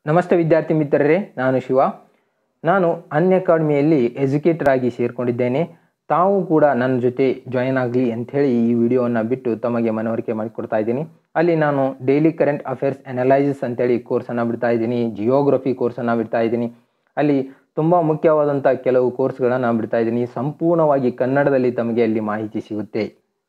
ನಮಸ್ತೆ ವಿದ್ಯಾರ್ಥಿ ಮಿತ್ರರೇ ನಾನು ಶಿವ ನಾನು ಅನ್ ಅಕಾಡೆಮಿಯಲ್ಲಿ ಎಜುಕೇಟರ್ ಆಗಿ ಸೇರಿಕೊಂಡಿದ್ದೇನೆ ತಾವು ಕೂಡ ನನ್ನ ಜೊತೆ ಜಾಯಿನ್ ಆಗಲಿ ಅಂಥೇಳಿ ಈ ವಿಡಿಯೋವನ್ನು ಬಿಟ್ಟು ತಮಗೆ ಮನವರಿಕೆ ಮಾಡಿಕೊಡ್ತಾ ಇದ್ದೀನಿ ಅಲ್ಲಿ ನಾನು ಡೈಲಿ ಕರೆಂಟ್ ಅಫೇರ್ಸ್ ಅನಲೈಸಿಸ್ ಅಂತೇಳಿ ಕೋರ್ಸನ್ನು ಬಿಡ್ತಾ ಇದ್ದೀನಿ ಜಿಯೋಗ್ರಫಿ ಕೋರ್ಸನ್ನು ಬಿಡ್ತಾ ಇದ್ದೀನಿ ಅಲ್ಲಿ ತುಂಬ ಮುಖ್ಯವಾದಂಥ ಕೆಲವು ಕೋರ್ಸ್ಗಳನ್ನು ಬಿಡ್ತಾ ಇದ್ದೀನಿ ಸಂಪೂರ್ಣವಾಗಿ ಕನ್ನಡದಲ್ಲಿ ತಮಗೆ ಅಲ್ಲಿ ಮಾಹಿತಿ ಸಿಗುತ್ತೆ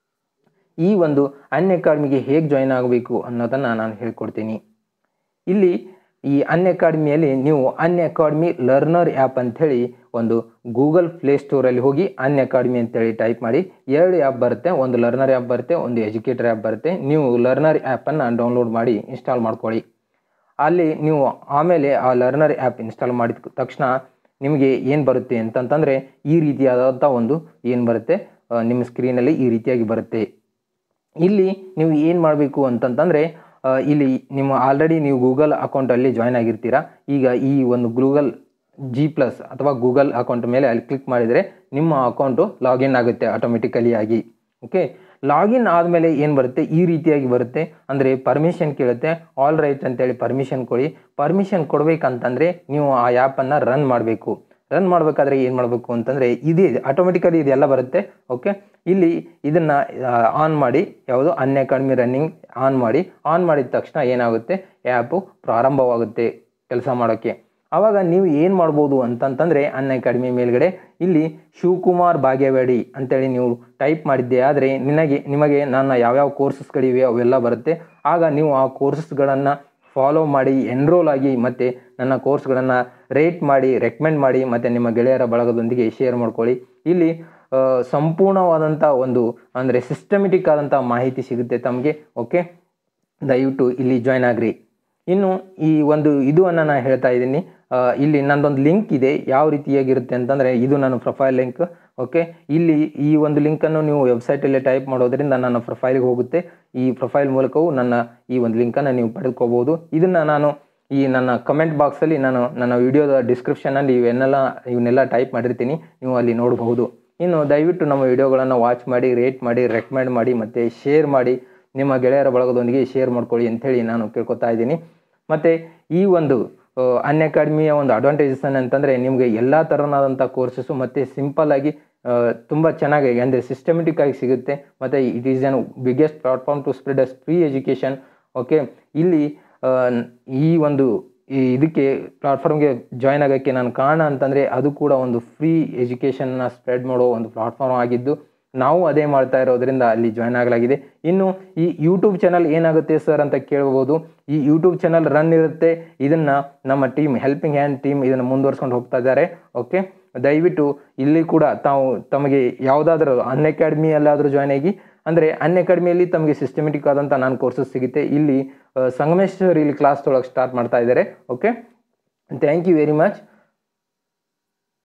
ಈ ಒಂದು ಅನ್ ಅಕಾಡೆಮಿಗೆ ಹೇಗೆ ಜಾಯಿನ್ ಆಗಬೇಕು ಅನ್ನೋದನ್ನು ನಾನು ಹೇಳ್ಕೊಡ್ತೀನಿ ಇಲ್ಲಿ ಈ ಅನ್ ಅಕಾಡೆಮಿಯಲ್ಲಿ ನೀವು ಅನ್ ಅಕಾಡೆಮಿ ಲರ್ನರ್ ಆ್ಯಪ್ ಅಂಥೇಳಿ ಒಂದು ಗೂಗಲ್ ಪ್ಲೇಸ್ಟೋರಲ್ಲಿ ಹೋಗಿ ಅನ್ ಅಕಾಡೆಮಿ ಅಂತೇಳಿ ಟೈಪ್ ಮಾಡಿ ಎರಡು ಆ್ಯಪ್ ಬರುತ್ತೆ ಒಂದು ಲರ್ನರ್ ಆ್ಯಪ್ ಬರುತ್ತೆ ಒಂದು ಎಜುಕೇಟರ್ ಆ್ಯಪ್ ಬರುತ್ತೆ ನೀವು ಲರ್ನರ್ ಆ್ಯಪನ್ನು ಡೌನ್ಲೋಡ್ ಮಾಡಿ ಇನ್ಸ್ಟಾಲ್ ಮಾಡ್ಕೊಳ್ಳಿ ಅಲ್ಲಿ ನೀವು ಆಮೇಲೆ ಆ ಲರ್ನರ್ ಆ್ಯಪ್ ಇನ್ಸ್ಟಾಲ್ ಮಾಡಿದ ತಕ್ಷಣ ನಿಮಗೆ ಏನು ಬರುತ್ತೆ ಅಂತಂತಂದರೆ ಈ ರೀತಿಯಾದಂಥ ಒಂದು ಏನು ಬರುತ್ತೆ ಆ, ನಿಮ್ಮ ಸ್ಕ್ರೀನಲ್ಲಿ ಈ ರೀತಿಯಾಗಿ ಬರುತ್ತೆ ಇಲ್ಲಿ ನೀವು ಏನು ಮಾಡಬೇಕು ಅಂತಂತಂದರೆ ಆ, ಇಲ್ಲಿ ನಿಮ್ಮ ಆಲ್ರೆಡಿ ನೀವು ಗೂಗಲ್ ಅಕೌಂಟಲ್ಲಿ ಜಾಯ್ನ್ ಆಗಿರ್ತೀರಾ ಈಗ ಈ ಒಂದು ಗೂಗಲ್ ಜಿ ಪ್ಲಸ್ ಅಥವಾ ಗೂಗಲ್ ಅಕೌಂಟ್ ಮೇಲೆ ಅಲ್ಲಿ ಕ್ಲಿಕ್ ಮಾಡಿದರೆ ನಿಮ್ಮ ಅಕೌಂಟು ಲಾಗಿನ್ ಆಗುತ್ತೆ ಆಟೋಮೆಟಿಕಲಿ ಆಗಿ ಓಕೆ ಲಾಗಿನ್ ಆದಮೇಲೆ ಏನು ಬರುತ್ತೆ ಈ ರೀತಿಯಾಗಿ ಬರುತ್ತೆ ಅಂದರೆ ಪರ್ಮಿಷನ್ ಕೇಳುತ್ತೆ ಆಲ್ ರೈಟ್ ಅಂತೇಳಿ ಪರ್ಮಿಷನ್ ಕೊಡಿ ಪರ್ಮಿಷನ್ ಕೊಡಬೇಕಂತಂದರೆ ನೀವು ಆ ಆ್ಯಪನ್ನು ರನ್ ಮಾಡಬೇಕು ರನ್ ಮಾಡಬೇಕಾದ್ರೆ ಏನು ಮಾಡಬೇಕು ಅಂತಂದರೆ ಇದೇ ಆಟೋಮೆಟಿಕಲಿ ಇದೆಲ್ಲ ಬರುತ್ತೆ ಓಕೆ ಇಲ್ಲಿ ಇದನ್ನು ಆನ್ ಮಾಡಿ ಯಾವುದು ಅನ್ ಅಕಾಡೆಮಿ ರನ್ನಿಂಗ್ ಆನ್ ಮಾಡಿ ಆನ್ ಮಾಡಿದ ತಕ್ಷಣ ಏನಾಗುತ್ತೆ ಆ್ಯಪು ಪ್ರಾರಂಭವಾಗುತ್ತೆ ಕೆಲಸ ಮಾಡೋಕ್ಕೆ ಆವಾಗ ನೀವು ಏನು ಮಾಡ್ಬೋದು ಅಂತಂತಂದರೆ ಅನ್ ಅಕಾಡೆಮಿ ಮೇಲ್ಗಡೆ ಇಲ್ಲಿ ಶಿವಕುಮಾರ್ ಭಾಗ್ಯವಾಡಿ ಅಂತೇಳಿ ನೀವು ಟೈಪ್ ಮಾಡಿದ್ದೆ ಆದರೆ ನಿನಗೆ ನಿಮಗೆ ನನ್ನ ಯಾವ್ಯಾವ ಕೋರ್ಸಸ್ಗಳಿವೆ ಅವೆಲ್ಲ ಬರುತ್ತೆ ಆಗ ನೀವು ಆ ಕೋರ್ಸಸ್ಗಳನ್ನು ಫಾಲೋ ಮಾಡಿ ಎನ್ರೋಲ್ ಆಗಿ ಮತ್ತು ನನ್ನ ಕೋರ್ಸ್ಗಳನ್ನು ರೇಟ್ ಮಾಡಿ ರೆಕಮೆಂಡ್ ಮಾಡಿ ಮತ್ತು ನಿಮ್ಮ ಗೆಳೆಯರ ಬಳಗದೊಂದಿಗೆ ಶೇರ್ ಮಾಡ್ಕೊಳ್ಳಿ ಇಲ್ಲಿ ಆ, ಸಂಪೂರ್ಣವಾದಂಥ ಒಂದು ಅಂದರೆ ಸಿಸ್ಟಮೆಟಿಕ್ ಆದಂಥ ಮಾಹಿತಿ ಸಿಗುತ್ತೆ ತಮಗೆ ಓಕೆ ದಯವಿಟ್ಟು ಇಲ್ಲಿ ಜಾಯ್ನ್ ಆಗ್ರಿ ಇನ್ನು ಈ ಒಂದು ಇದು ಅನ್ನ ನಾನು ಹೇಳ್ತಾ ಇದ್ದೀನಿ ಆ, ಇಲ್ಲಿ ನಂದೊಂದು ಲಿಂಕ್ ಇದೆ ಯಾವ ರೀತಿಯಾಗಿರುತ್ತೆ ಅಂತಂದರೆ ಇದು ನನ್ನ ಪ್ರೊಫೈಲ್ ಲಿಂಕ್ ಓಕೆ ಇಲ್ಲಿ ಈ ಒಂದು ಲಿಂಕನ್ನು ನೀವು ವೆಬ್ಸೈಟಲ್ಲಿ ಟೈಪ್ ಮಾಡೋದ್ರಿಂದ ನನ್ನ ಪ್ರೊಫೈಲ್ಗೆ ಹೋಗುತ್ತೆ ಈ ಪ್ರೊಫೈಲ್ ಮೂಲಕವೂ ನನ್ನ ಈ ಒಂದು ಲಿಂಕನ್ನು ನೀವು ಪಡೆದುಕೋಬೋದು ಇದನ್ನು ನಾನು ಈ ನನ್ನ ಕಮೆಂಟ್ ಬಾಕ್ಸಲ್ಲಿ ನಾನು ನನ್ನ ವಿಡಿಯೋದ ಡಿಸ್ಕ್ರಿಪ್ಷನಲ್ಲಿ ಇವನ್ನೆಲ್ಲ ಇವನ್ನೆಲ್ಲ ಟೈಪ್ ಮಾಡಿರ್ತೀನಿ ನೀವು ಅಲ್ಲಿ ನೋಡಬಹುದು ಇನ್ನು ದಯವಿಟ್ಟು ನಮ್ಮ ವಿಡಿಯೋಗಳನ್ನು ವಾಚ್ ಮಾಡಿ ರೇಟ್ ಮಾಡಿ ರೆಕಮೆಂಡ್ ಮಾಡಿ ಮತ್ತು ಶೇರ್ ಮಾಡಿ ನಿಮ್ಮ ಗೆಳೆಯರ ಬಳಗದೊಂದಿಗೆ ಶೇರ್ ಮಾಡ್ಕೊಳ್ಳಿ ಅಂಥೇಳಿ ನಾನು ಕೇಳ್ಕೊತಾ ಇದ್ದೀನಿ ಮತ್ತು ಈ ಒಂದು ಅನ್ ಅಕಾಡೆಮಿಯ ಒಂದು ಅಡ್ವಾಂಟೇಜಸ್ ಅಂತಂದರೆ ನಿಮಗೆ ಎಲ್ಲ ಥರನಾದಂಥ ಕೋರ್ಸಸ್ಸು ಮತ್ತು ಸಿಂಪಲ್ಲಾಗಿ ತುಂಬ ಚೆನ್ನಾಗಿ ಅಂದರೆ ಸಿಸ್ಟಮೆಟಿಕ್ ಆಗಿ ಸಿಗುತ್ತೆ ಮತ್ತು it is an biggest platform to spread us free education okay ಇಲ್ಲಿ ಆ, ಈ ಒಂದು ಈ ಇದಕ್ಕೆ ಪ್ಲಾಟ್ಫಾರ್ಮ್ಗೆ ಜಾಯ್ನ್ ಆಗೋಕ್ಕೆ ನಾನು ಕಾರಣ ಅಂತಂದರೆ ಅದು ಕೂಡ ಒಂದು ಫ್ರೀ ಎಜುಕೇಷನ್ನ ಸ್ಪ್ರೆಡ್ ಮಾಡೋ ಒಂದು ಪ್ಲಾಟ್ಫಾರ್ಮ್ ಆಗಿದ್ದು ನಾವು ಅದೇ ಮಾಡ್ತಾ ಇರೋದ್ರಿಂದ ಅಲ್ಲಿ ಜಾಯ್ನ್ ಆಗಲಾಗಿದೆ ಇನ್ನು ಈ ಯೂಟ್ಯೂಬ್ ಚಾನಲ್ ಏನಾಗುತ್ತೆ ಸರ್ ಅಂತ ಕೇಳ್ಬೋದು ಈ ಯೂಟ್ಯೂಬ್ ಚಾನಲ್ ರನ್ ಇರುತ್ತೆ ಇದನ್ನು ನಮ್ಮ ಟೀಮ್ ಹೆಲ್ಪಿಂಗ್ ಹ್ಯಾಂಡ್ ಟೀಮ್ ಇದನ್ನು ಮುಂದುವರ್ಸ್ಕೊಂಡು ಹೋಗ್ತಾ ಇದ್ದಾರೆ ಓಕೆ ದಯವಿಟ್ಟು ಇಲ್ಲಿ ಕೂಡ ತಾವು ತಮಗೆ ಯಾವುದಾದ್ರೂ ಅನ್ ಅಕಾಡೆಮಿಯಲ್ಲಾದರೂ ಜಾಯ್ನ್ ಆಗಿ ಅಂದರೆ ಅನ್ ಅಕಾಡೆಮಿಯಲ್ಲಿ ತಮಗೆ ಸಿಸ್ಟಮೆಟಿಕ್ ಆದಂಥ ನಾನು ಕೋರ್ಸಸ್ ಸಿಗುತ್ತೆ ಇಲ್ಲಿ ಆ, ಸಂಗಮೇಶ್ವರ್ ಇಲ್ಲಿ ಕ್ಲಾಸ್ ತೊಳಗೆ ಸ್ಟಾರ್ಟ್ ಮಾಡ್ತಾ ಇದ್ದಾರೆ okay thank you very much